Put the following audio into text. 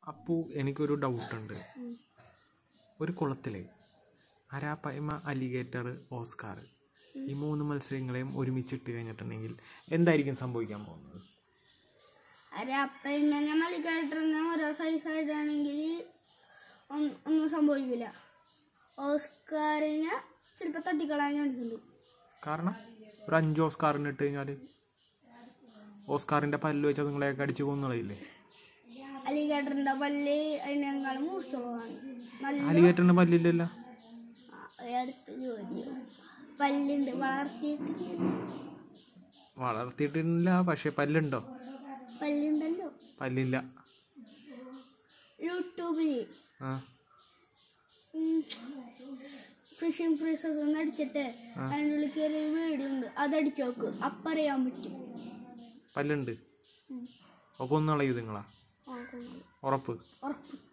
അപ്പോൾ എനിക്കൊരു ഡൗട്ടുണ്ട് ഒരു കുളത്തിലെ അരാപ്പയ്മ അലിഗേറ്റർ ഓസ്കാർ ഈ മൂന്ന് മത്സരങ്ങളെയും ഒരുമിച്ചിട്ട് കഴിഞ്ഞിട്ടുണ്ടെങ്കിൽ എന്തായിരിക്കും സംഭവിക്കാൻ പോകുന്നത് അരപ്പയിമനെ മലിക്കായിട്ടിരുന്ന ഓരോ സൈസായിട്ടാണെങ്കിൽ ഒന്നും സംഭവിക്കില്ല ഓസ്കാറിന് ചിലപ്പോൾ തട്ടിക്കളയാൻ ചാൻസ് ഉണ്ട് കാരണം ഒരു അഞ്ച് ഓസ്കാറിന് ഇട്ട് കഴിഞ്ഞാൽ ഓസ്കാറിൻ്റെ പല്ല് വെച്ചാൽ നിങ്ങളെയൊക്കെ അടിച്ച് കൊന്നുകളയില്ലേ അലിഗേറ്ററിൻ്റെ പല്ല് അതിനേക്കാളും മൂർച്ചയുള്ളതാണ് നല്ല അലിഗേറ്ററിൻ്റെ പല്ലില്ലല്ലോ ആ, ഒരു അടുത്ത ചോദ്യം പല്ലുണ്ട് വളർത്തിയിട്ടില്ല വളർത്തിയിട്ടില്ല പക്ഷേ പല്ലുണ്ടോ പല്ലുണ്ടല്ലോ പല്ലില്ല യൂട്യൂബിൽ ആ ഫിഷിംഗ് ഫ്രീസസ് ഒന്ന് അടിച്ചിട്ട് അതിൻ്റെ ഉള്ളിൽ കയറി ഒരു വീഡിയോ ഉണ്ട് അതടിച്ചു നോക്ക് അപ്പറിയാൻ പറ്റും പല്ലുണ്ട് അപ്പോൾ ഒന്ന് കളയൂ നിങ്ങളാ ആ, കൊള്ളാം. ഉറപ്പ് ഉറപ്പ്